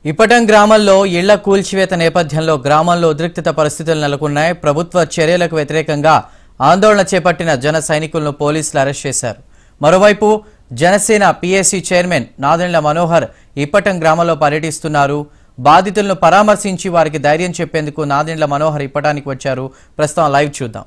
ఇప్పటం గ్రామంలో ఇళ్ల కూల్చివేత నేపథ్యంలో గ్రామంలో ఉద్రిక్తత పరిస్థితులు నెలకొన్నాయి ప్రభుత్వ చర్యలకు వ్యతిరేకంగా ఆందోళన చేపట్టిన జన సైనికులను పోలీసులు అరెస్ట్ చేశారు మరోవైపు జనసేన పీఏసీ చైర్మన్ నాదెండ్ల మనోహర్ ఇప్పటం గ్రామంలో పర్యటిస్తున్నారు బాధితులను పరామర్శించి వారికి ధైర్యం చెప్పేందుకు నాదెండ్ల మనోహర్ ఇప్పటానికి వచ్చారు ప్రస్తుతం లైవ్ చూద్దాం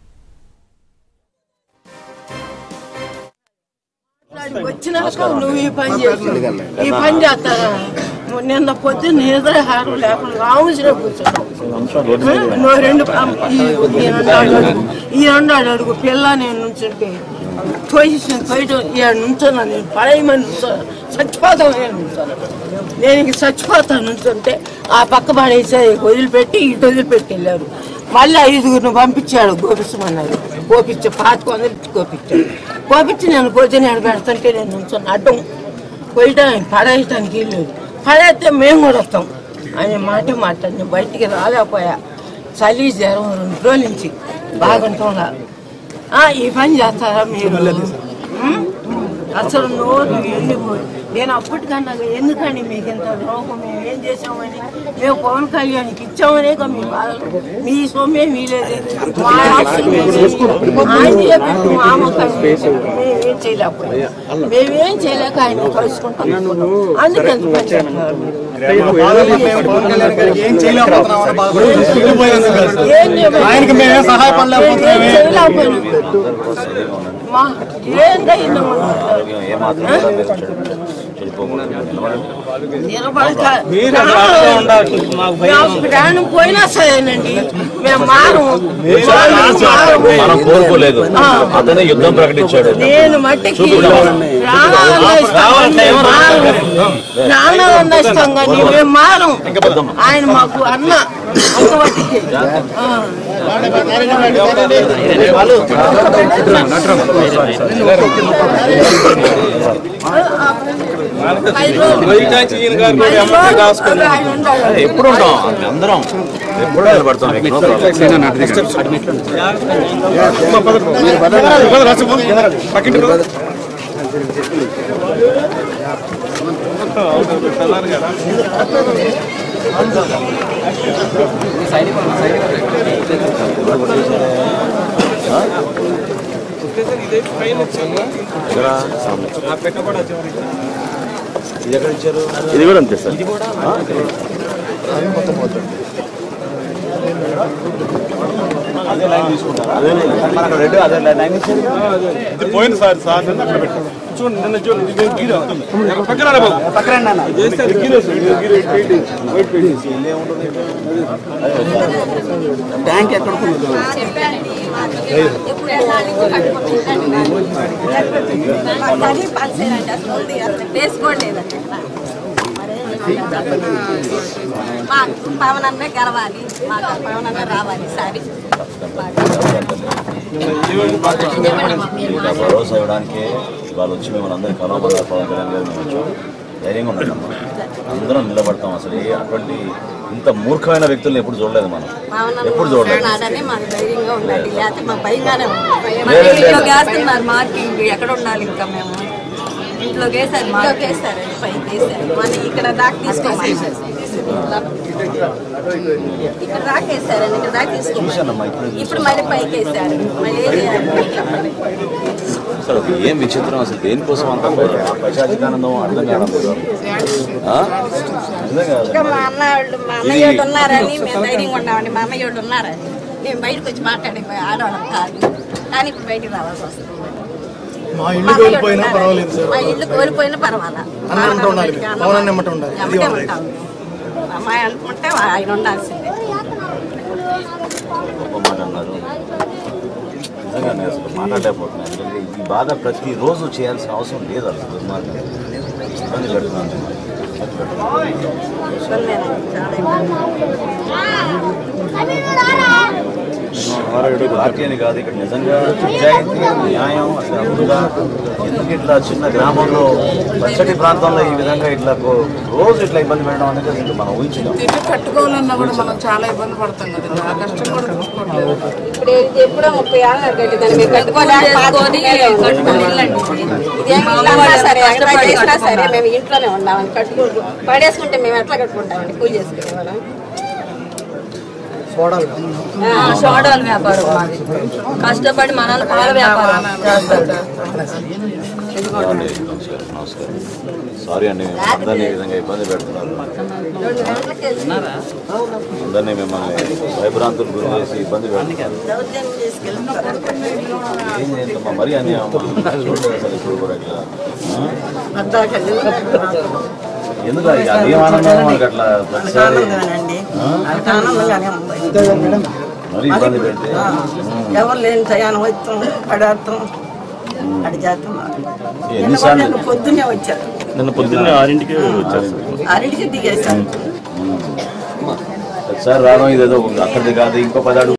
వాడికి వచ్చినాక నువ్వు ఈ పని చేసి ఈ పని చేస్తారా నిన్న పొద్దున్న నిద్ర హారం లేకుండా రాముసిన కూర్చున్నావు నువ్వు రెండు పం- ఈ ఈ రెండాడు అడుగు ఈ రెండాడు అడుగు పిల్ల నేను నుంచుంటే పొజిషన్ పోయటం ఇక నుంచున్నా నేను పడేయమని నుంచున్నా చచ్చిపోతాం నేను నుంచున్నా నేను ఇంక చచ్చిపోతాను నుంచుంటే ఆ పక్క పడేసి వదిలిపెట్టి ఇటు వదిలిపెట్టి వెళ్ళారు మళ్ళీ ఐదుగురిని పంపించాడు గోపించమన్నారు గోపించి పాతి కొందరు గోపించాడు గోపించి నేను భోజనం ఆడ పెడుతుంటే నేను నుంచుని అడ్డం పోయటానికి పడేయటానికి లేదు పడేస్తే మేము కూడా వస్తాం అనే మాట మాట్లాడి నేను బయటికి రాలేకపోయా చలి జ్వరం రెండు రోజుల నుంచి బాగుంటుందా ఆ, ఈ పని చేస్తారా మీరు ఉం? అసలు నోరు ఎండిపోయి నేను అప్పటికన్నా ఎందుకండి మీకు ఇంత ద్రోహం మేము ఏం చేసామని మేము పవన్ కళ్యాణ్కి ఇచ్చామనే కదా మీ బాధలు మీ సొమ్మే మీలేదు మా ఆస్తులు మీలేదు. ఆయన చెప్పి మా అమ్మకాన్ని మేమేం చేయలేకపోయా మేమేం చేయలేక ఆయన కలుసుకుంటాం అందుకని పని చేస్తున్నారు ఏం చేయలేకపోతున్నామని బాధపడుతున్నాం. మిగిలిపోయినందుకు కాదు. ఏం చేయలేదు. ఆయనకి మేమే సహాయపడలేకపోతున్నామే. మేమేం చేయలేకపోయినాం. మా ఏంటైందో నిలబడక మేము ప్రాణం పోయినా సరేనండి మేము మారం మనం కోరుకోలేదు ఆ. అతనే యుద్ధం ప్రకటించాడు నేను మట్టికి ప్రాణాలు ఇస్తాం మేము మారం. ప్రాణాలు ఇస్తాం కానీ మేము మారం ఆయన మాకు అన్న అంతవరకు ఎప్పుడు ఉంటాం అందరం ఎప్పుడు నిలబడతాం నో ప్రాబ్లం. ఎక్కడ? ఇది ఎక్కడ ఇచ్చారు ఇది కూడా అంతే సార్ అదే లైన్ తీసుకుంటారు అదే లైన్ మన అక్కడ రెడ్ అదే లైన్ ఇచ్చారు ఇది పోయింది సార్ సార్ నిన్న అక్కడ పెట్టాం చూడండి నిన్న చూడండి ఇది గీర పక్కన రా బాబు పక్కన ట్యాంక్ ఎక్కడ ఎప్పుడు వెళ్ళాలి మాకు అది పనిచేయాలంటే అసలు ఉంది అసలు వేసుకోలేదండి మాకు పవన్ అన్న గెలవాలి మాకు ఆ పవన్ అన్న రావాలి సారి భరోసా ఇవ్వడానికి వాళ్ళు వచ్చి మిమ్మల్ని అందరికీ కలవమన్నారు పవన్ కళ్యాణ్ గారు మేము వచ్చాం ధైర్యంగా ఉండమ్మా అందరం నిలబడతాం అసలు ఏ అటువంటి ఇంత మూర్ఖమైన వ్యక్తులను ఎప్పుడు చూడలేదు మనం పవన్ ఎప్పుడు చూడలేదు నాడని మాకు ధైర్యంగా ఉండాలి లేకపోతే మాకు భయంగానే ఉంది లేదు, లేదు. ఇంట్లోకి వేస్తున్నారు మార్కింగ్ ఎక్కడ ఉండాలి ఇంకా మేము ఇంట్లోకి వేసారు ఇంట్లోకి వేస్తారు పైకి వేసారు మళ్ళీ ఇక్కడ దాకా తీసుకోమని ఇక్కడ దాకా వేసారండి ఇక్కడ దాకా చూశానమ్మా, తీసుకోమని ఇప్పుడే ఇప్పుడు మళ్ళీ పైకి వేసారు మళ్ళీ ఏం చేయాలి? అసలు ఏం విచిత్రం అసలు దేనికోసం అంత పైశాచికానందం అర్థం కావడం లేదు ఆ? అర్థం కాదు ఇంకా మా అన్న వాళ్ళు మా అన్నయ్య వాళ్ళు ఉన్నారని మేము ధైర్యంగా ఉన్నామండి మా అన్నయ్య వాళ్ళు ఉన్నారని మేము బయటకు వచ్చి మాట్లాడిపోయి ఆడవాళ్ళం కాదు కానీ ఇప్పుడు బయటికి రావాల్సి వస్తుంది మా ఇల్లు కోల్పోయినా పర్వాలేదు సార్ మా ఇల్లు కోల్పోయినా పర్వాలా అన్న వెంట ఉండాలి. పవన్ అన్న వెంట ఉండాలి. అది ఎమ్మటే వాళ్ళ ఉంటాం అమ్మాయి అనుకుంటే ఆయన ఉండాల్సిందే గొప్ప మాట అన్నారు నిజంగానే అసలు మాట్లాడలేకపోతున్నాను ఎందుకంటే ఈ బాధ ప్రతిరోజు చేయాల్సిన అవసరం లేదు అసలు దుర్మార్గం ఇబ్బంది పెడుతున్నాను ఇబ్బంది పెడుతున్నాను. ఇబ్బందేనండి, చాలా ఇబ్బంది పార్టీ అని కాదు ఇక్కడ నిజంగా నిజాయితీ న్యాయం అసలు అప్పుడుగా ఎందుకు ఇట్లా చిన్న గ్రామంలో పచ్చటి ప్రాంతంలో ఈ విధంగా ఇట్లా కో- రోజు ఇట్లా ఇబ్బంది పెట్టడం అనేది అసలు మనం ఊహించలేం ఇల్లు కట్టుకోవాలన్నా కూడా మనం చాలా ఇబ్బంది పడతాం కదా ఆ కష్టం కూడా చూసుకోవట్లేదు ఇప్పుడు ఇది ఎప్పుడో ముప్పై ఏళ్ళ కట్టిందని మేము కట్టుకోలేక పాతిక ఏళ్ళే ఉంది. ఇదేం ఇల్లు అన్నా సరే ఎక్కడ చేసినా సరే మేము ఇంట్లోనే ఉన్నామని కట్టుకో పడేసుకుంటే మేము ఎట్లా కట్టుకుంటామండి కూలి చేసుకునే వాళ్ళం సోడాల వ్యాపారం మాది కష్టపడి మన పాల వ్యాపారం చేస్తాడు ఏమండి? నమస్కారం నమస్కారం సారీ అండి మేము అందరినీ ఈ విధంగా ఇబ్బంది పెడుతున్నారు రెండు గంటలకి వెళ్ళి అందరినీ మిమ్మల్ని భయభ్రాంతులు గురి చేసి ఇబ్బంది పెడుతున్నారు దౌర్జన్యం చేసుకెళ్తారు ఏం చేద్దామా మరీ అన్ని చూడలేదు అసలు ఇప్పుడు కూడా ఇట్లా ఆ? అద్దాకెళ్ళి ఎందుకు అది అదేం ఆనందం మనకి అట్లా ప్రతిసారి ఆనందమేనండి అది ఆనందంగానే ఉంది మరీ ఇబ్బంది పెడితే ఎవరు లేని టయాన్ని వచ్చాం పడేస్తాం అది చేస్తున్నారు ఎన్నిసార్లు నిన్న పొద్దున్నే వచ్చారు నిన్న పొద్దున్నే ఆరింటికి వచ్చారు ఆరింటికి దిగేశారు ప్రతిసారి రావడం ఇదేదో అక్కడిది కాదు ఇంకో పది అడుగు